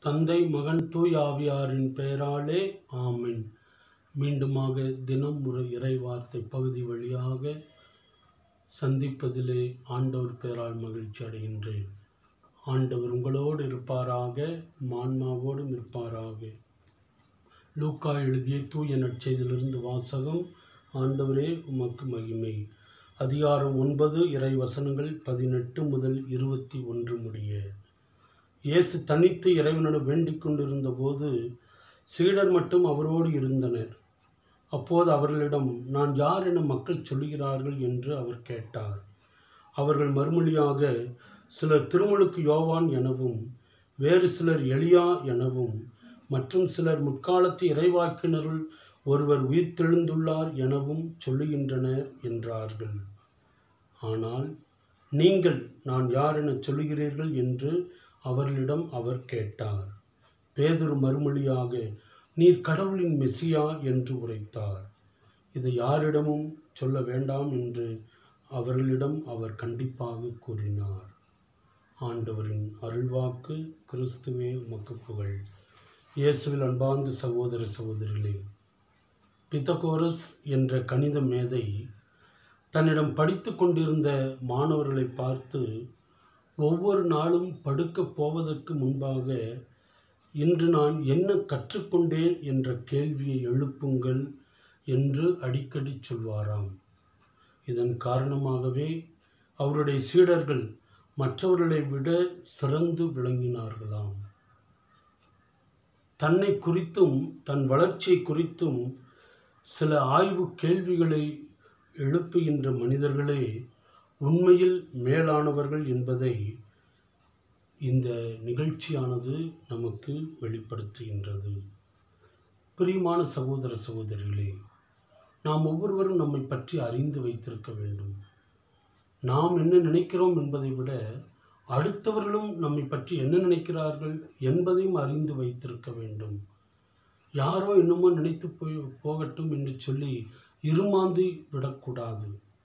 தந்தை மகன் தூய் ஆவியாரின் பெயராலே ஆமென் மீண்டுமாக தினம் ஒரு இறை வார்த்தை பகுதி வழியாக சந்திப்பதிலே ஆண்டவர் பெயரால் மகிழ்ச்சி அடைகின்றேன் ஆண்டவர் உங்களோடு இருப்பாராக மான்மாவோடும் இருப்பாராக லூக்கா எழுதிய தூய நற்செய்தியிலிருந்து வாசகம் ஆண்டவரே உமக்கு மகிமை அதிகாரம் ஒன்பது இறை வசனங்கள் பதினெட்டு முதல் இருபத்தி ஒன்று முடிய இயேசு தனித்து இறைவனிடம் வேண்டிக் கொண்டிருந்த போது சீடர் மட்டும் அவரோடு இருந்தனர் அப்போது அவர்களிடம் நான் யார் என மக்கள் சொல்லுகிறார்கள் என்று அவர் கேட்டார் அவர்கள் மறுமொழியாக சிலர் திருமுழுக்கு யோவான் எனவும் வேறு சிலர் எலியா எனவும் மற்றும் சிலர் முற்காலத்து இறைவாக்கினருள் ஒருவர் உயிர்த்தெழுந்துள்ளார் எனவும் சொல்லுகின்றனர் என்றார்கள் ஆனால் நீங்கள் நான் யார் என சொல்லுகிறீர்கள் என்று அவர்களிடம் அவர் கேட்டார் பேதுரு மறுமொழியாக நீர் கடவுளின் மெசியா என்று உரைத்தார் இதை யாரிடமும் சொல்ல வேண்டாம் என்று அவர்களிடம் அவர் கண்டிப்பாக கூறினார் ஆண்டவரின் அருள்வாக்கு கிறிஸ்துவே உமக்கு புகழ் இயேசுவில் அன்பார்ந்த சகோதர சகோதரிகளே பித்தகோரஸ் என்ற கணித மேதை தன்னிடம் படித்து கொண்டிருந்த மாணவர்களை பார்த்து ஒவ்வொரு நாளும் படுக்கப் போவதற்கு முன்பாக இன்று நான் என்ன கற்றுக்கொண்டேன் என்ற கேள்வியை எழுப்புங்கள் என்று அடிக்கடி சொல்வாராம் இதன் காரணமாகவே அவருடைய சீடர்கள் மற்றவர்களை விட சிறந்து விளங்கினார்களாம் தன்னை குறித்தும் தன் வளர்ச்சியை குறித்தும் சில ஆய்வு கேள்விகளை எழுப்புகின்ற மனிதர்களே உண்மையில் மேலானவர்கள் என்பதை இந்த நிகழ்ச்சியானது நமக்கு வெளிப்படுத்துகின்றது பிரியமான சகோதர சகோதரிகளே நாம் ஒவ்வொருவரும் நம்மை பற்றி அறிந்து வைத்திருக்க வேண்டும் நாம் என்ன நினைக்கிறோம் என்பதை விட அடுத்தவர்களும் நம்மை பற்றி என்ன நினைக்கிறார்கள் என்பதையும் அறிந்து வைத்திருக்க வேண்டும் யாரோ என்னமோ நினைத்து போய் போகட்டும் என்று சொல்லி இருமாந்து விடக்கூடாது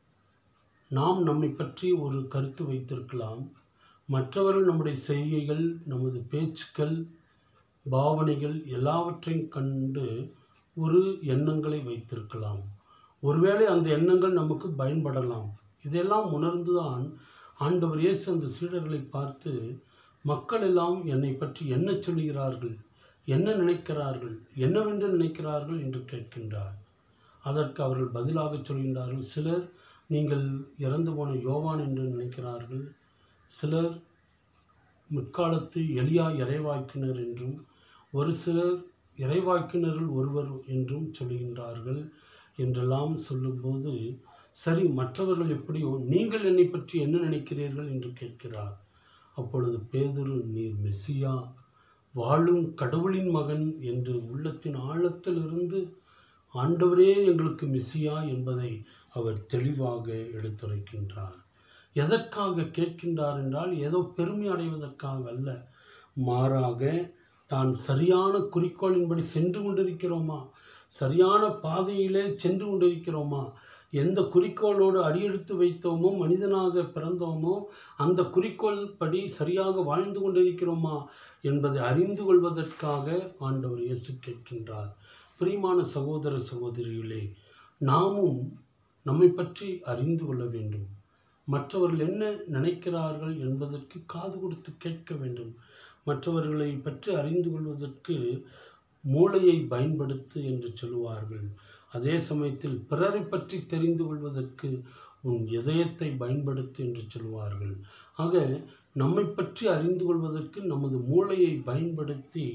நாம் நம்மை பற்றி ஒரு கருத்து வைத்திருக்கலாம் மற்றவர்கள் நம்முடைய செய்கைகள் நமது பேச்சுக்கள் பாவனைகள் எல்லாவற்றையும் கண்டு ஒரு எண்ணங்களை வைத்திருக்கலாம் ஒருவேளை அந்த எண்ணங்கள் நமக்கு பயன்படலாம் இதெல்லாம் உணர்ந்துதான் ஆண்டவர் இயேசு அந்த சீடர்களை பார்த்து மக்கள் எல்லாம் என்னை பற்றி என்ன சொல்கிறார்கள் என்ன நினைக்கிறார்கள் என்னவென்று நினைக்கிறார்கள் என்று கேட்கின்றார் அதற்கு அவர்கள் பதிலாக சொல்கின்றார்கள் சிலர் நீங்கள் இறந்து போன யோவான் என்று நினைக்கிறார்கள் சிலர் முற்காலத்து எளியா இறைவாக்கினர் என்றும் ஒரு சிலர் இறைவாக்கினரில் ஒருவர் என்றும் சொல்கின்றார்கள் என்றெல்லாம் சொல்லும்போது சரி மற்றவர்கள் எப்படியோ நீங்கள் என்னை பற்றி என்ன நினைக்கிறீர்கள் என்று கேட்கிறார் அப்பொழுது பேதுரு நீர் மெஸ்ஸியா வாழும் கடவுளின் மகன் என்று உள்ளத்தின் ஆழத்திலிருந்து ஆண்டவரே எங்களுக்கு மெஸ்ஸியா என்பதை அவர் தெளிவாக எடுத்துரைக்கின்றார் எதற்காக கேட்கின்றார் என்றால் ஏதோ பெருமை அடைவதற்காக அல்ல மாறாக தான் சரியான குறிக்கோளின்படி சென்று கொண்டிருக்கிறோமா சரியான பாதையிலே சென்று கொண்டிருக்கிறோமா எந்த குறிக்கோளோடு அடியெடுத்து வைத்தோமோ மனிதனாக பிறந்தோமோ அந்த குறிக்கோள் படி சரியாக வாழ்ந்து கொண்டிருக்கிறோமா என்பதை அறிந்து கொள்வதற்காக ஆண்டவர் இயேசு கேட்கின்றார் பிரியமான சகோதர சகோதரிகளே நாமும் நம்மை பற்றி அறிந்து கொள்ள வேண்டும் மற்றவர்கள் என்ன நினைக்கிறார்கள் என்பதற்கு காது கொடுத்து கேட்க வேண்டும் மற்றவர்களை பற்றி அறிந்து கொள்வதற்கு மூளையை பயன்படுத்து என்று சொல்லுவார்கள் அதே சமயத்தில் பிறரை பற்றி தெரிந்து கொள்வதற்கு உன் இதயத்தை பயன்படுத்து என்று சொல்லுவார்கள் ஆக நம்மை பற்றி அறிந்து கொள்வதற்கு நமது மூளையை பயன்படுத்தி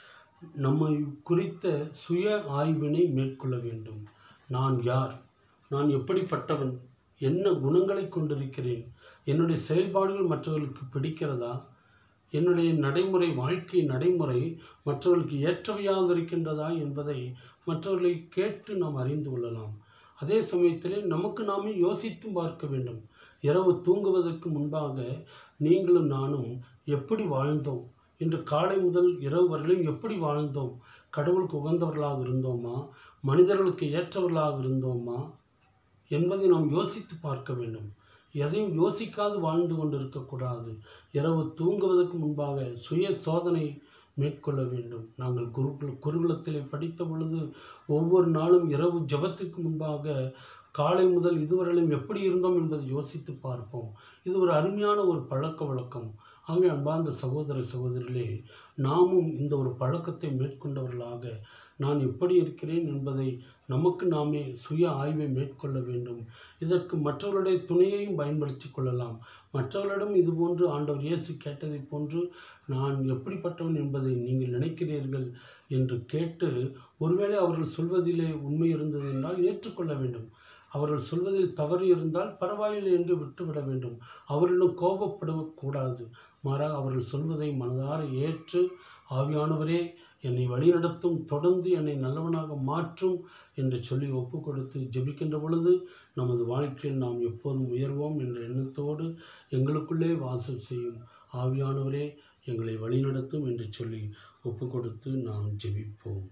நம்மை குறித்த சுய ஆய்வினை மேற்கொள்ள வேண்டும் நான் யார் நான் எப்படிப்பட்டவன் என்ன குணங்களை கொண்டிருக்கிறேன் என்னுடைய செயல்பாடுகள் மற்றவர்களுக்கு பிடிக்கிறதா என்னுடைய நடைமுறை வாழ்க்கை நடைமுறை மற்றவர்களுக்கு ஏற்றவையாக இருக்கின்றதா என்பதை மற்றவர்களை கேட்டு நாம் அறிந்து கொள்ளலாம் அதே சமயத்திலே நமக்கு நாமே யோசித்து பார்க்க வேண்டும் இரவு தூங்குவதற்கு முன்பாக நீங்களும் நானும் எப்படி வாழ்ந்தோம் இன்று காலை முதல் இரவு வரையிலும் எப்படி வாழ்ந்தோம் கடவுளுக்கு உகந்தவர்களாக இருந்தோமா மனிதர்களுக்கு ஏற்றவர்களாக இருந்தோமா என்பதை நாம் யோசித்து பார்க்க வேண்டும் எதையும் யோசிக்காது வாழ்ந்து கொண்டு இருக்கக்கூடாது இரவு தூங்குவதற்கு முன்பாக சுய சோதனை மேற்கொள்ள வேண்டும் நாங்கள் குருகுல குருகுலத்திலே படித்த பொழுது ஒவ்வொரு நாளும் இரவு ஜெபத்துக்கு முன்பாக காலை முதல் இதுவரையிலும் எப்படி இருந்தோம் என்பதை யோசித்து பார்ப்போம் இது ஒரு அருமையான ஒரு பழக்க வழக்கம் ஆகவே அன்பார்ந்த சகோதர சகோதரிகளே நாமும் இந்த ஒரு பழக்கத்தை மேற்கொண்டவர்களாக நான் எப்படி இருக்கிறேன் என்பதை நமக்கு நாமே சுய ஆய்வை மேற்கொள்ள வேண்டும் இதற்கு மற்றவர்களுடைய துணையையும் பயன்படுத்தி கொள்ளலாம் மற்றவர்களிடம் இதுபோன்று ஆண்டவர் இயேசு கேட்டதைப் போன்று நான் எப்படிப்பட்டவன் என்பதை நீங்கள் நினைக்கிறீர்கள் என்று கேட்டு ஒருவேளை அவர்கள் சொல்வதிலே உண்மை இருந்தது என்றால் ஏற்றுக்கொள்ள வேண்டும் அவர்கள் சொல்வதில் தவறு இருந்தால் பரவாயில்லை என்று விட்டுவிட வேண்டும் அவர்களிடம் கோபப்படக்கூடாது மாறாக அவர்கள் சொல்வதை மனதார ஏற்று ஆவியானவரே என்னை வழிநடத்தும் தொடர்ந்து என்னை நல்லவனாக மாற்றும் என்று சொல்லி ஒப்பு கொடுத்து ஜெபிக்கின்ற பொழுது நமது வாழ்க்கையில் நாம் எப்போதும் உயர்வோம் என்ற எண்ணத்தோடு எங்களுக்குள்ளே வாசம் செய்யும் ஆவியானவரே எங்களை வழிநடத்தும் என்று சொல்லி ஒப்பு கொடுத்து நாம் ஜெபிப்போம்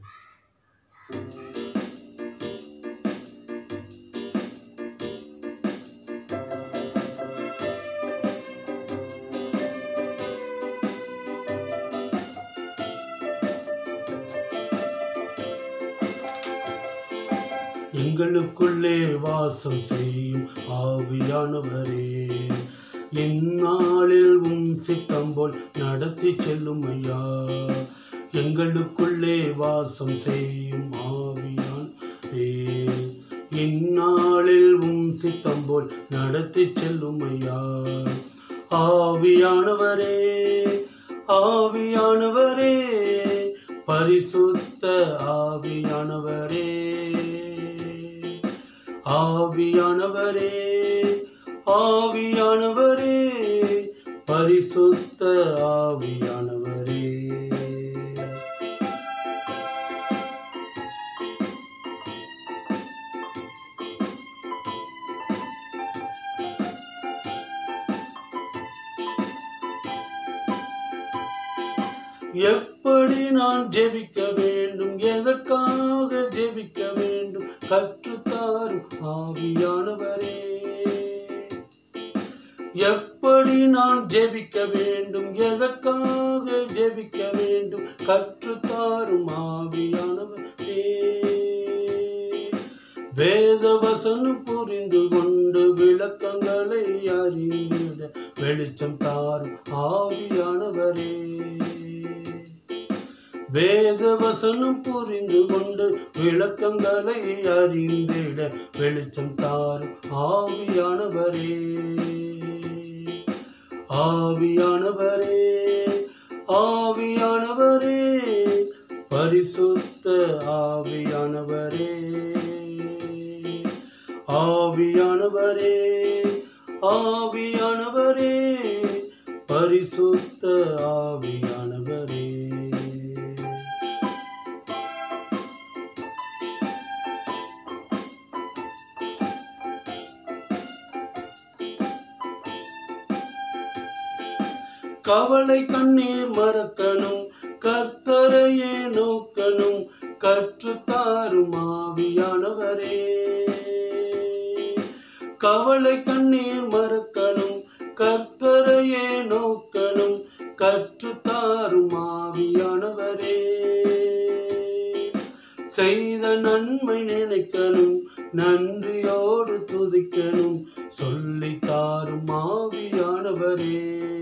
எங்களுக்குள்ளே வாசம் செய்யும் ஆவியானவரே இந்நாளில் உன் சித்தம் போல் நடத்தி செல்லும் ஐயா எங்களுக்குள்ளே வாசம் செய்யும் ஆவியானவரே இந்நாளில் உன் சித்தம் போல் நடத்தி செல்லும் ஐயா ஆவியானவரே ஆவியானவரே பரிசுத்த ஆவியானவரே ஆவியானவரே ஆவியானவரே பரிசுத்த ஆவியானவரே எப்படி நான் ஜெபிக்க வேண்டும் எதற்காக ஜெபிக்க வேண்டும் கற்றுத்தாரும் ஆவியானவரே எப்படி நான் ஜெபிக்க வேண்டும் எதற்காக ஜெபிக்க வேண்டும் கற்றுத்தாரும் ஆவியானவரே வேத வசனம் புரிந்து கொண்டு விளக்கங்களை அறிந்திட வெளிச்சம் தாரும் ஆவியானவரே வேத வசனம் புரிந்து கொண்டு விளக்கங்களை அறிந்திட வெளிச்சம் தாரும் ஆவியானவரே ஆவியானவரே ஆவியானவரே பரிசுத்த ஆவியானவரே ஆவியானவரே ஆவியானவரே பரிசுத்த ஆவியானவரே கவலை கண்ணீர் மறக்கணும் கர்த்தரையே நோக்கணும் கற்றுத்தாரும் ஆவியானவரே கவலை கண்ணீர் மறக்கணும் கர்த்தரையே நோக்கணும் கற்றுத்தாரும் ஆவியானவரே செய்த நன்மை நினைக்கணும் நன்றியோடு துதிக்கணும் சொல்லி தாரும் ஆவியானவரே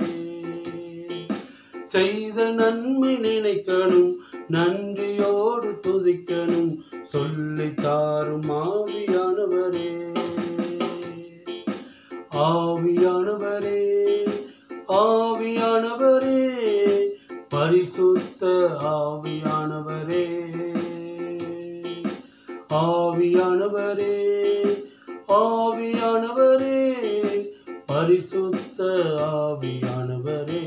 செய்த நன்மை நினைக்கணும் நன்றியோடு துதிக்கணும் சொல்லி தாரும் ஆவியானவரே ஆவியானவரே ஆவியானவரே பரிசுத்த ஆவியானவரே ஆவியானவரே ஆவியானவரே பரிசுத்த ஆவியானவரே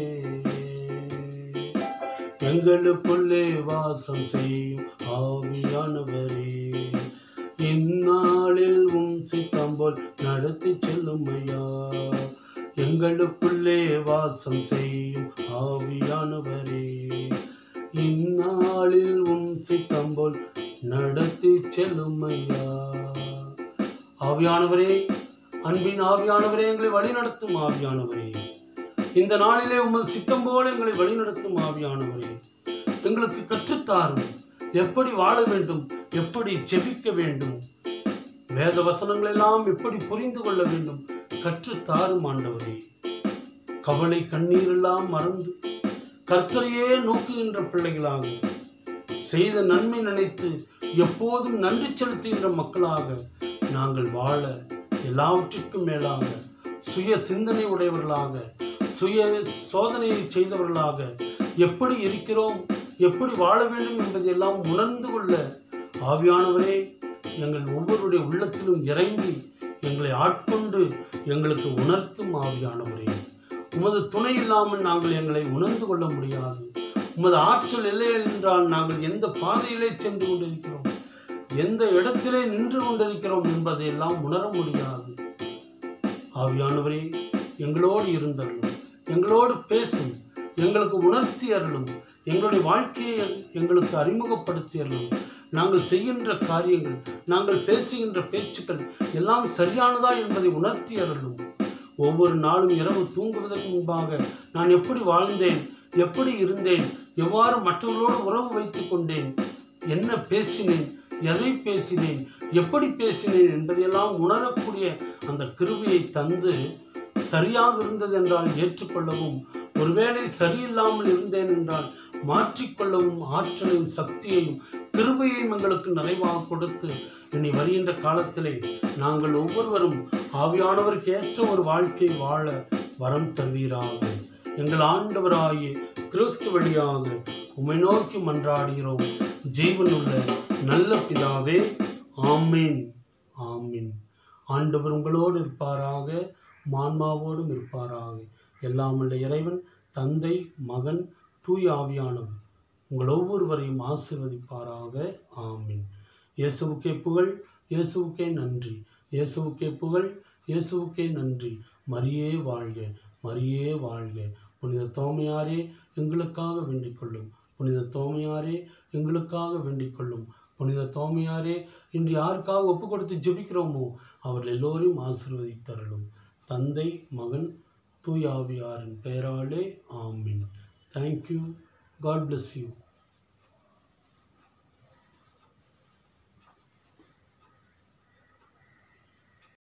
எங்களுக்குள்ளே வாசம் செய்யும் ஆவியானவரே இந்நாளில் உம் சித்தம் போல் நடத்தி செல்லும் ஐயா எங்களுக்குள்ளே வாசம் செய்யும் ஆவியானவரே இந்நாளில் உம் சித்தம் போல் நடத்தி செல்லும் ஐயா ஆவியானவரே அன்பின் ஆவியானவரே எங்களை வழிநடத்தும் ஆவியானவரே இந்த நாளிலே உமது சித்தம் போல எங்களை வழிநடத்தும் ஆவியானவரே எங்களுக்கு கற்றுத்தாரும் எப்படி வாழ வேண்டும் எப்படி செபிக்க வேண்டும் வேத வசனங்களெல்லாம் எப்படி புரிந்து கொள்ள வேண்டும் கற்றுத்தாரும் ஆண்டவரே கவலை கண்ணீரெல்லாம் மறந்து கர்த்தரையே நோக்குகின்ற பிள்ளைகளாக செய்த நன்மை நினைத்து எப்போதும் நன்றி செலுத்துகின்ற மக்களாக நாங்கள் வாழ எல்லாவற்றிற்கும் மேலாக சுய சிந்தனை உடையவர்களாக சுய சோதனையை செய்தவர்களாக எப்படி இருக்கிறோம் எப்படி வாழ வேண்டும் என்பதையெல்லாம் உணர்ந்து கொள்ள ஆவியானவரே எங்கள் ஒவ்வொருடைய உள்ளத்திலும் இறங்கி எங்களை ஆட்கொண்டு எங்களுக்கு உணர்த்தும் ஆவியானவரே உமது துணை இல்லாமல் நாங்கள் எங்களை உணர்ந்து கொள்ள முடியாது உமது ஆற்றல் இல்லை என்றால் நாங்கள் எந்த பாதையிலே சென்று கொண்டிருக்கிறோம் எந்த இடத்திலே நின்று கொண்டிருக்கிறோம் என்பதையெல்லாம் உணர முடியாது ஆவியானவரே எங்களோடு இருந்தருளும் எங்களோடு பேசும் எங்களுக்கு உணர்த்தி அருளும் எங்களுடைய வாழ்க்கையை எங்களுக்கு அறிமுகப்படுத்தி அருளும் நாங்கள் செய்கின்ற காரியங்கள் நாங்கள் பேசுகின்ற பேச்சுக்கள் எல்லாம் சரியானதா என்பதை உணர்த்தி அருளும் ஒவ்வொரு நாளும் இரவு தூங்குவதற்கு முன்பாக நான் எப்படி வாழ்ந்தேன் எப்படி இருந்தேன் எவ்வாறு மற்றவர்களோடு உறவு வைத்துக் கொண்டேன் என்ன பேசினேன் எதை பேசினேன் எப்படி பேசினேன் என்பதையெல்லாம் உணரக்கூடிய அந்த கிருபையை தந்து சரியாக இருந்தது என்றால் ஏற்றுக்கொள்ளவும் ஒருவேளை சரியில்லாமல் இருந்தேன் என்றால் மாற்றிக்கொள்ளவும் ஆற்றலையும் சக்தியையும் கிருபையையும் எங்களுக்கு நிறைவாக கொடுத்து இனி வருகின்ற காலத்திலே நாங்கள் ஒவ்வொருவரும் ஆவியானவருக்கு ஏற்ற ஒரு வாழ்க்கை வாழ வரம் தருவீராக எங்கள் ஆண்டவராகிய கிறிஸ்து வழியாக உம்மை நோக்கி மன்றாடுகிறோம் ஜீவனுள்ள நல்ல பிதாவே ஆமீன் ஆமீன் ஆண்டவர் உங்களோடு இருப்பாராக மான்மாவோடும் இருப்பாராக எல்லாமுள்ள இறைவன் தந்தை மகன் தூய் ஆவியானவர் உங்கள் ஒவ்வொருவரையும் ஆசிர்வதிப்பாராக ஆமீன் இயேசுவுக்கே புகழ் இயேசுவுக்கே நன்றி இயேசுவுக்கே புகழ் இயேசுவுக்கே நன்றி மரியே வாழ்க மரியே வாழ்க புனித தோமையாரே எங்களுக்காக வேண்டிக் கொள்ளும் புனித தோமையாரே எங்களுக்காக வேண்டிக் கொள்ளும் புனித தோமையாரே இன்று யாருக்காக ஒப்பு கொடுத்து ஜெபிக்கிறோமோ அவர்கள் எல்லோரையும் ஆசிர்வதித்தருளும் தந்தை மகன் தூய் ஆவியாரின் பெயராலே ஆமீன் தேங்க்யூ காட் bless யூ